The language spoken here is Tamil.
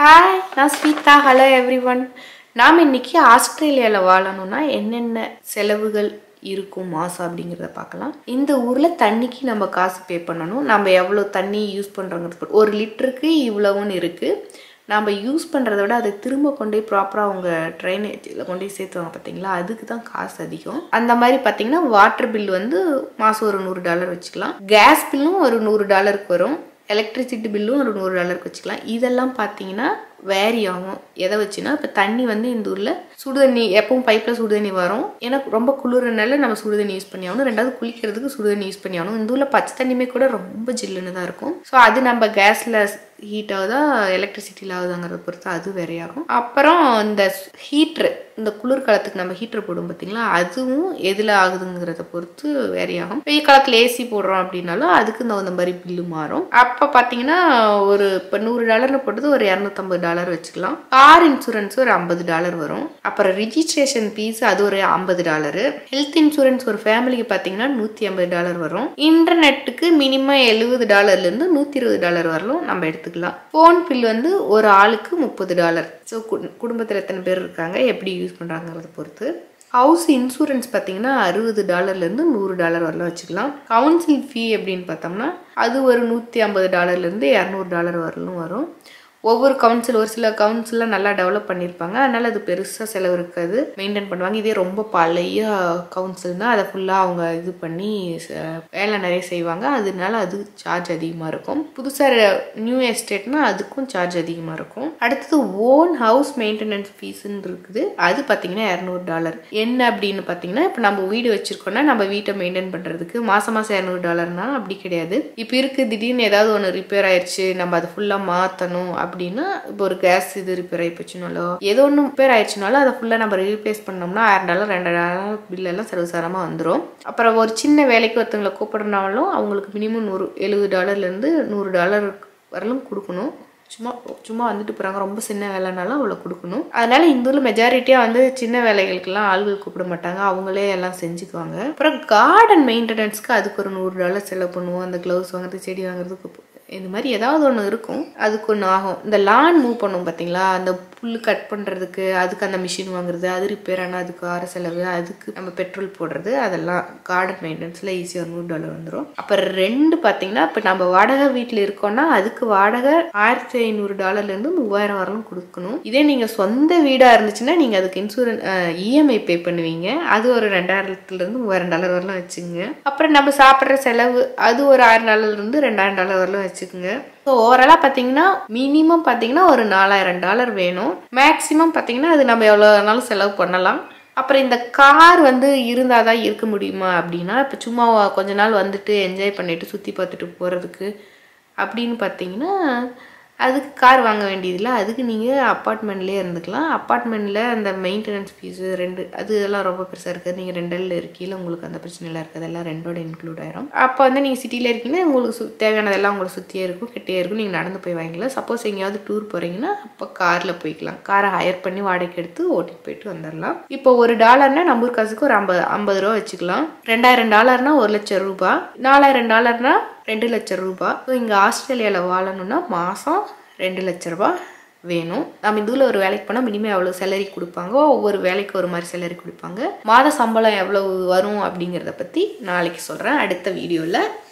ஹாய் நான் ஸ்வீதா ஹலோ எவ்ரி ஒன் நாம் இன்னைக்கு ஆஸ்திரேலியாவில் வாழணும்னா என்னென்ன செலவுகள் இருக்கும் மாதம் அப்படிங்கிறத பார்க்கலாம் இந்த ஊரில் தண்ணிக்கு நம்ம காசு பே பண்ணணும் நம்ம எவ்வளோ தண்ணி யூஸ் பண்ணுறோங்கிறது ஒரு லிட்டருக்கு இவ்வளவுன்னு இருக்குது நம்ம யூஸ் பண்ணுறத விட அதை திரும்ப கொண்டு போய் ப்ராப்பராக அவங்க ட்ரைனேஜில் கொண்டு போய் சேர்த்துவாங்க பார்த்தீங்களா அதுக்கு தான் காசு அதிகம் அந்த மாதிரி பார்த்தீங்கன்னா வாட்டர் பில் வந்து மாதம் ஒரு நூறு டாலர் வச்சுக்கலாம் கேஸ் பில்லும் ஒரு நூறு டாலருக்கு வரும் எலக்ட்ரிசிட்டி பில்லும் ஒரு நூறு டாலருக்கு வச்சுக்கலாம் இதெல்லாம் பார்த்தீங்கன்னா வேரி ஆகும் எதை வச்சுன்னா இப்போ தண்ணி வந்து இந்த ஊரில் சுடு தண்ணி எப்பவும் பைப்பில் சுடு தண்ணி வரும் ஏன்னா ரொம்ப குளிர்னால நம்ம சுடு தண்ணி யூஸ் பண்ணி ஆகணும் ரெண்டாவது குளிக்கிறதுக்கு சுடு தண்ணி யூஸ் பண்ணி ஆகணும் இந்த ஊரில் பச்சை தண்ணியுமே கூட ரொம்ப ஜில்லுன்னு தான் இருக்கும் ஸோ அது நம்ம கேஸில் ஹீட் ஆகுதா எலக்ட்ரிசிட்டியில் ஆகுதாங்கிறத பொறுத்து அது வேறையாகும் அப்புறம் இந்த ஹீட்ரு இந்த குளிர்காலத்துக்கு நம்ம ஹீட்டர் போடும் பார்த்தீங்களா அதுவும் எதில் ஆகுதுங்கிறத பொறுத்து வேறையாகும் வெயில் காலத்தில் ஏசி போடுறோம் அப்படின்னாலும் அதுக்கு தகுந்த மாதிரி பில்லு மாறும் அப்போ பார்த்தீங்கன்னா ஒரு இப்போ நூறு டாலர்னு போட்டது ஒரு இரநூத்தம்பது டாலர் வச்சுக்கலாம் கார் இன்சூரன்ஸ் ஒரு ஐம்பது டாலர் வரும் அப்புறம் ரிஜிஸ்ட்ரேஷன் ஃபீஸ் அது ஒரு ஐம்பது டாலரு ஹெல்த் இன்சூரன்ஸ் ஒரு ஃபேமிலிக்கு பார்த்தீங்கன்னா நூற்றி ஐம்பது டாலர் வரும் இன்டர்நெட்டுக்கு மினிமம் எழுபது டாலர்லேருந்து நூற்றி இருபது டாலர் வரலும் நம்ம எடுத்துக்கலாம் ஃபோன் பில் வந்து ஒரு ஆளுக்கு முப்பது டாலர் ஸோ குடும்பத்தில் எத்தனை பேர் இருக்காங்க எப்படி யூஸ் பண்ணுறாங்கிறத பொறுத்து ஹவுஸ் இன்சூரன்ஸ் பார்த்தீங்கன்னா அறுபது டாலர்லேருந்து நூறு டாலர் வரலாம் வச்சுக்கலாம் கவுன்சில் ஃபீ அப்படின்னு பார்த்தோம்னா அது ஒரு நூற்றி ஐம்பது டாலர்லேருந்து இரநூறு டாலர் வரலும் வரும் ஒவ்வொரு கவுன்சில் ஒரு சில கவுன்சிலில் நல்லா டெவலப் பண்ணியிருப்பாங்க அதனால் அது பெருசாக செலவு இருக்காது மெயின்டைன் பண்ணுவாங்க இதே ரொம்ப பழைய கவுன்சில்னா அதை ஃபுல்லாக அவங்க இது பண்ணி வேலை நிறைய செய்வாங்க அதனால அது சார்ஜ் அதிகமாக இருக்கும் புதுசாக நியூ எஸ்டேட்னா அதுக்கும் சார்ஜ் அதிகமாக இருக்கும் அடுத்தது ஓன் ஹவுஸ் மெயின்டெனன்ஸ் ஃபீஸ்ன்னு இருக்குது அது பார்த்தீங்கன்னா இரநூறு டாலர் என்ன அப்படின்னு பார்த்தீங்கன்னா இப்போ நம்ம வீடு வச்சிருக்கோம்னா நம்ம வீட்டை மெயின்டைன் பண்ணுறதுக்கு மாதம் மாதம் இரநூறு டாலர்னா அப்படி கிடையாது இப்போ இருக்குது திடீர்னு ஏதாவது ஒன்று ரிப்பேர் ஆயிடுச்சு நம்ம அதை ஃபுல்லாக மாற்றணும் அப்படின்னா இப்போ ஒரு கேஸ் இது ரிப்பேர் ஆகி போச்சுனாலோ ஏதோ ஒன்று ரிப்பேர் ஆயிடுச்சுனாலும் அதை ஃபுல்லாக நம்ம ரீப்ளேஸ் பண்ணோம்னா ஆயிரம் டாலர் ரெண்டு டாலர் பில்லெல்லாம் சர்வசாரமாக வந்துடும் அப்புறம் ஒரு சின்ன வேலைக்கு ஒருத்தவங்களை கூப்பிடுறனாலும் அவங்களுக்கு மினிமம் நூறு எழுபது டாலர்லேருந்து நூறு டாலர் வரலும் கொடுக்கணும் சும்மா சும்மா வந்துட்டு போகிறாங்க ரொம்ப சின்ன வேலைனாலும் அவ்வளோ கொடுக்கணும் அதனால இந்த ஊரில் மெஜாரிட்டியாக வந்து சின்ன வேலைகளுக்கெல்லாம் ஆள்கள் கூப்பிட மாட்டாங்க அவங்களே எல்லாம் செஞ்சுக்குவாங்க அப்புறம் கார்டன் மெயின்டெனன்ஸ்க்கு அதுக்கு ஒரு நூறு டாலர் செலவு பண்ணுவோம் அந்த க்ளவுஸ் வாங்குறது செடி வாங்குறதுக்கு இந்த மாதிரி ஏதாவது ஒன்று இருக்கும் அதுக்கு ஒன்று ஆகும் இந்த லான் மூவ் பண்ணுவோம் பார்த்தீங்களா அந்த புல் கட் பண்ணுறதுக்கு அதுக்கு அந்த மிஷின் வாங்குறது அது ரிப்பேர் ஆனால் அதுக்கு ஆறு செலவு அதுக்கு நம்ம பெட்ரோல் போடுறது அதெல்லாம் கார்டன் மெயின்டெனன்ஸில் ஈஸியாக நூறு டாலர் வந்துடும் அப்புறம் ரெண்டு பார்த்தீங்கன்னா இப்போ நம்ம வாடகை வீட்டில் இருக்கோம்னா அதுக்கு வாடகை ஆயிரத்தி ஐநூறு டாலர்லேருந்து மூவாயிரம் வரலும் கொடுக்கணும் இதே நீங்கள் சொந்த வீடாக இருந்துச்சுன்னா நீங்கள் அதுக்கு இன்சூரன்ஸ் இஎம்ஐ பே பண்ணுவீங்க அது ஒரு ரெண்டாயிரத்துலேருந்து மூவாயிரம் டாலர் வரலாம் வச்சுங்க அப்புறம் நம்ம சாப்பிட்ற செலவு அது ஒரு ஆயிரம் டாலர்லேருந்து ரெண்டாயிரம் டாலர் வரலாம் வச்சுக்கோங்க ஸோ ஓவராலாக பார்த்தீங்கன்னா மினிமம் பார்த்தீங்கன்னா ஒரு நாலாயிரம் டாலர் வேணும் மேக்ஸிமம் பார்த்தீங்கன்னா அது நம்ம எவ்வளோ வேணாலும் செலவு பண்ணலாம் அப்புறம் இந்த கார் வந்து இருந்தால் தான் இருக்க முடியுமா அப்படின்னா இப்போ சும்மா கொஞ்ச நாள் வந்துட்டு என்ஜாய் பண்ணிட்டு சுற்றி பார்த்துட்டு போகிறதுக்கு அப்படின்னு பார்த்தீங்கன்னா அதுக்கு கார் வாங்க வேண்டியதில்லை அதுக்கு நீங்கள் அப்பார்ட்மெண்ட்லேயே இருந்துக்கலாம் அப்பார்ட்மெண்ட்டில் அந்த மெயின்டெனன்ஸ் ஃபீஸு ரெண்டு அது எல்லாம் ரொம்ப பெருசாக இருக்குது நீங்கள் ரெண்டில் இருக்கீங்கள உங்களுக்கு அந்த பிரச்சனைலாம் இருக்குது அதெல்லாம் ரெண்டோட இன்க்ளூட் ஆயிரும் அப்போ வந்து நீங்கள் சிட்டியில் இருக்கீங்கன்னா உங்களுக்கு சு தேவையானதெல்லாம் உங்களுக்கு சுற்றியே இருக்கும் கிட்டே இருக்கும் நீங்கள் நடந்து போய் வாங்கிக்கலாம் சப்போஸ் எங்கேயாவது டூர் போகிறீங்கன்னா அப்போ காரில் போய்க்கலாம் காரை ஹையர் பண்ணி வாடகைக்கு எடுத்து ஓட்டிட்டு போயிட்டு வந்துடலாம் இப்போ ஒரு டாலர்னா நம்ம காசுக்கு ஒரு ஐம்பது ஐம்பது ரூபா வச்சுக்கலாம் ரெண்டாயிரம் டாலர்னா ஒரு லட்சம் ரூபாய் நாலாயிரம் டாலர்னா ரெண்டு லட்சம் ரூபாய் ஸோ இங்கே ஆஸ்திரேலியாவில் வாழணும்னா மாதம் ரெண்டு லட்ச ரூபா வேணும் நம்ம இதுல ஒரு வேலைக்கு போனால் மினிமம் எவ்வளோ சேலரி கொடுப்பாங்க ஒவ்வொரு வேலைக்கு ஒரு மாதிரி சேலரி கொடுப்பாங்க மாத சம்பளம் எவ்வளவு வரும் அப்படிங்கிறத பற்றி நாளைக்கு சொல்கிறேன் அடுத்த வீடியோவில்